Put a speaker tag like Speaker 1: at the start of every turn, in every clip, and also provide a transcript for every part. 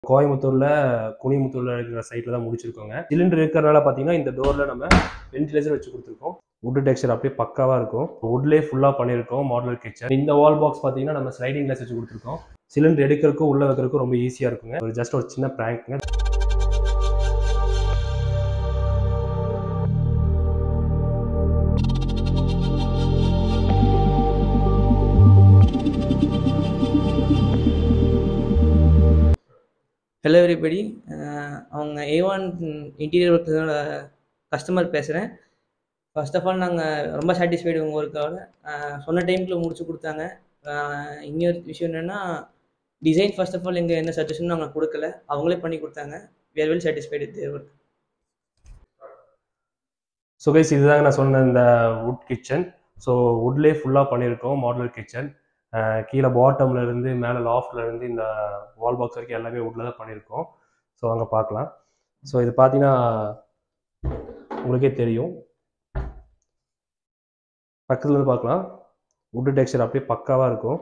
Speaker 1: கோயம்புத்தூர்ல குனிமுத்தூர்ல இருக்கிற சைட்ல தான் முடிச்சிருக்கோங்க சிலிண்டர் இருக்கிறனால பார்த்தீங்கன்னா இந்த டோர்ல நம்ம வென்டிலேஷன் வச்சு கொடுத்துருக்கோம் வுட் டெக்ஸ்சர் அப்படியே பக்காவா இருக்கும் வுட்லேயே ஃபுல்லாக பண்ணியிருக்கோம் மாடல் கிச்சன் இந்த வால் பாக்ஸ் பார்த்தீங்கன்னா நம்ம ஸ்லைடிங் கிளாஸ் வச்சு கொடுத்துருக்கோம் சிலிண்டர் எடுக்கிறதுக்கும் உள்ள வைக்கிறதுக்கும் ரொம்ப ஈஸியாக இருக்குங்க ஒரு ஜஸ்ட் ஒரு சின்ன ப்ராங்க்ங்க
Speaker 2: ஹலோ எவ்ரிபடி அவங்க ஏ ஒன் இன்டீரியர் ஒர்க்கோட கஸ்டமர் பேசுகிறேன் ஃபர்ஸ்ட் ஆஃப் ஆல் நாங்கள் ரொம்ப சாட்டிஸ்ஃபைடு உங்கள் ஒர்க்கோட சொன்ன டைமுக்குள்ள முடிச்சு கொடுத்தாங்க அஹ் இன்னொரு விஷயம் என்னென்னா டிசைன் ஃபர்ஸ்ட் ஆஃப் ஆல் எங்கள் என்ன சஜஷனும் நாங்கள் கொடுக்கல அவங்களே பண்ணி கொடுத்தாங்க we are well satisfied their work
Speaker 1: so guys இதுதாங்க நான் சொன்ன இந்த வுட் கிச்சன் ஸோ வுட்லேயே ஃபுல்லாக பண்ணியிருக்கோம் மாடலர் கிச்சன் கீழே பாட்டம்ல இருந்து மேலே லாஃப்ட்ல இருந்து இந்த வால் பாக்ஸ் வரைக்கும் எல்லாமே வுட்ல தான் பண்ணியிருக்கோம் ஸோ அங்கே பார்க்கலாம் ஸோ இது பார்த்தீங்கன்னா உங்களுக்கே தெரியும் பக்கத்துல இருந்து பார்க்கலாம் வுட் டெக்ஸ்சர் அப்படியே பக்காவாக இருக்கும்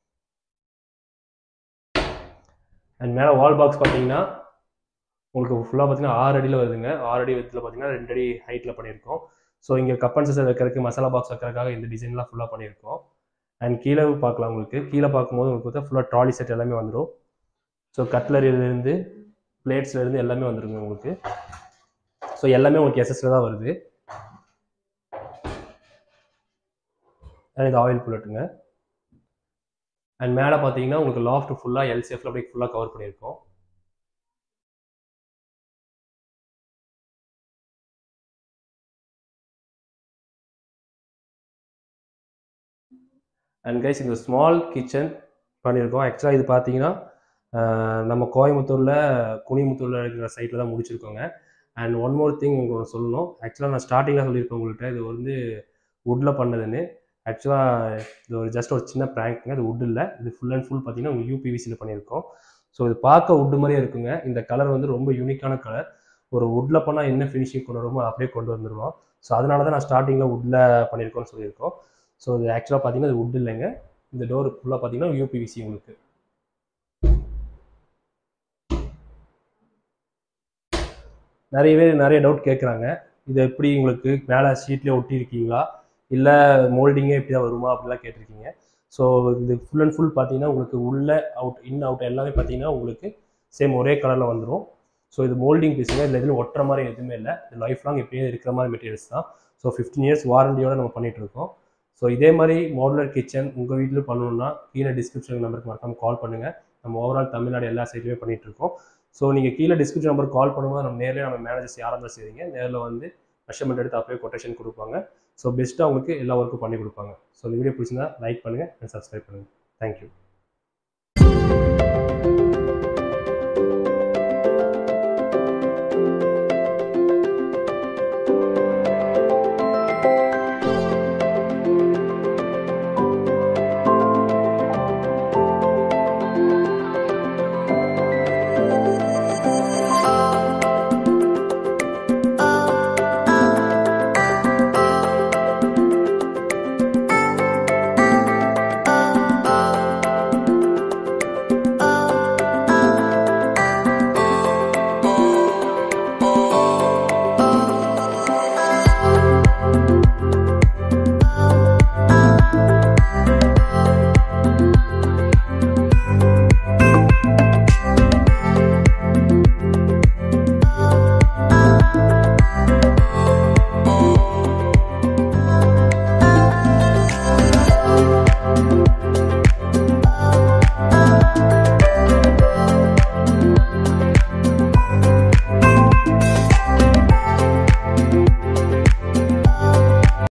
Speaker 1: அண்ட் மேலே வால் பாக்ஸ் பார்த்தீங்கன்னா உங்களுக்கு ஃபுல்லாக பார்த்தீங்கன்னா ஆறு அடியில் வருதுங்க ஆறு அடி வித்தில் பார்த்தீங்கன்னா ரெண்டு அடி ஹைட்டில் பண்ணியிருக்கோம் ஸோ இங்கே கப்பன் சிசர் வைக்கிறதுக்கு மசாலா பாக்ஸ் வைக்கிறதுக்காக இந்த டிசைன்லாம் ஃபுல்லாக பண்ணியிருக்கோம் அண்ட் கீழே பார்க்கலாம் உங்களுக்கு கீழே பார்க்கும்போது உங்களுக்கு பார்த்தா ஃபுல்லாக ட்ராலி செட் எல்லாமே வந்துடும் ஸோ கட்லரியிலேருந்து பிளேட்ஸ்லேருந்து எல்லாமே வந்துருங்க உங்களுக்கு ஸோ எல்லாமே உங்களுக்கு எஸ்எஸ்ல தான் வருது அண்ட் இது ஆயில் புல்லட்டுங்க அண்ட் மேலே பார்த்தீங்கன்னா உங்களுக்கு லாஃப்ட் ஃபுல்லாக எல்சிஎஃப்ல அப்படியே ஃபுல்லாக கவர் பண்ணியிருக்கோம் அண்ட் கைஸ் இந்த ஸ்மால் கிச்சன் பண்ணியிருக்கோம் ஆக்சுவலாக இது பார்த்தீங்கன்னா ஆஹ், நம்ம கோயம்புத்தூரில் குனிமுத்தூரில் இருக்கிற சைட்டில் தான் முடிச்சிருக்கோங்க அண்ட் ஒன் மோர் திங் உங்களுக்கு சொல்லணும் ஆக்சுவலாக நான் ஸ்டார்டிங்கில் சொல்லியிருப்பேன் உங்கள்கிட்ட இது வந்து வுட்டில் பண்ணதுன்னு ஆக்சுவலாக இது ஒரு ஜஸ்ட் ஒரு சின்ன ப்ராங்க்குங்க இது வுட் இல்லை இது ஃபுல் அண்ட் ஃபுல் பார்த்தீங்கன்னா உங்களுக்கு யூபிவிசியில் பண்ணியிருக்கோம் ஸோ இது பார்க்க வுட் மாதிரியே இருக்குங்க இந்த கலர் வந்து ரொம்ப யூனிக்கான கலர் ஒரு வுட்டில் பண்ணால் என்ன ஃபினிஷிங் கொண்டு வருமோ அப்படியே கொண்டு வந்துருவோம் ஸோ அதனால தான் நான் ஸ்டார்டிங்கில் வுட்டில் பண்ணியிருக்கோம்னு சொல்லியிருக்கோம் ஸோ இது ஆக்சுவலாக பார்த்தீங்கன்னா இது வுட் இல்லைங்க இந்த டோர் ஃபுல்லாக பார்த்தீங்கன்னா யூபிவிசி உங்களுக்கு நிறைய பேர் நிறைய டவுட் கேட்குறாங்க இது எப்படி உங்களுக்கு மேலே ஷீட்லேயே ஒட்டியிருக்கீங்களா இல்லை மோல்டிங்கே இப்படி தான் வருமா அப்படிலாம் கேட்டிருக்கீங்க ஸோ இது ஃபுல் அண்ட் ஃபுல் பார்த்தீங்கன்னா உங்களுக்கு உள்ள அவுட் இன் அவுட் எல்லாமே பார்த்தீங்கன்னா உங்களுக்கு சேம் ஒரே கலரில் வந்துடும் ஸோ இது மோல்டிங் பீஸுங்க இதில் எதுவும் ஒட்டுற மாதிரி எதுவுமே இல்லை இது லைஃப் லாங் இப்படியே இருக்கிற மாதிரி மெட்டீரியல்ஸ் தான் ஸோ ஃபிஃப்டீன் இயர்ஸ் வாரண்டியோட நம்ம பண்ணிட்டு இருக்கோம் ஸோ இதே மாதிரி மாடுலர் கிச்சன் உங்கள் வீட்டில் பண்ணணும்னா கீழே டிஸ்கிரிப்ஷன் நம்பருக்கு மறக்காம கால் பண்ணுங்கள் நம்ம ஓவரால் தமிழ்நாடு எல்லா சைட்லையுமே பண்ணிட்டு இருக்கோம் ஸோ நீங்கள் கீழே டிஸ்கிரிப்ஷன் நம்பர் கால் பண்ணும்போது நம்ம நேரில் நம்ம மேனேஜர்ஸ் யாராக இருந்தாலும் சரிங்க நேரில் வந்து மெஷர்மெண்ட் எடுத்து அப்பவே கொட்டேஷன் கொடுப்பாங்க ஸோ பெஸ்ட்டாக உங்களுக்கு எல்லா ஒர்க்கும் பண்ணி கொடுப்பாங்க ஸோ இந்த வீடியோ பிடிச்சிருந்தா லைக் பண்ணுங்கள் அண்ட் சப்ஸ்கிரைப் பண்ணுங்கள் தேங்க்யூ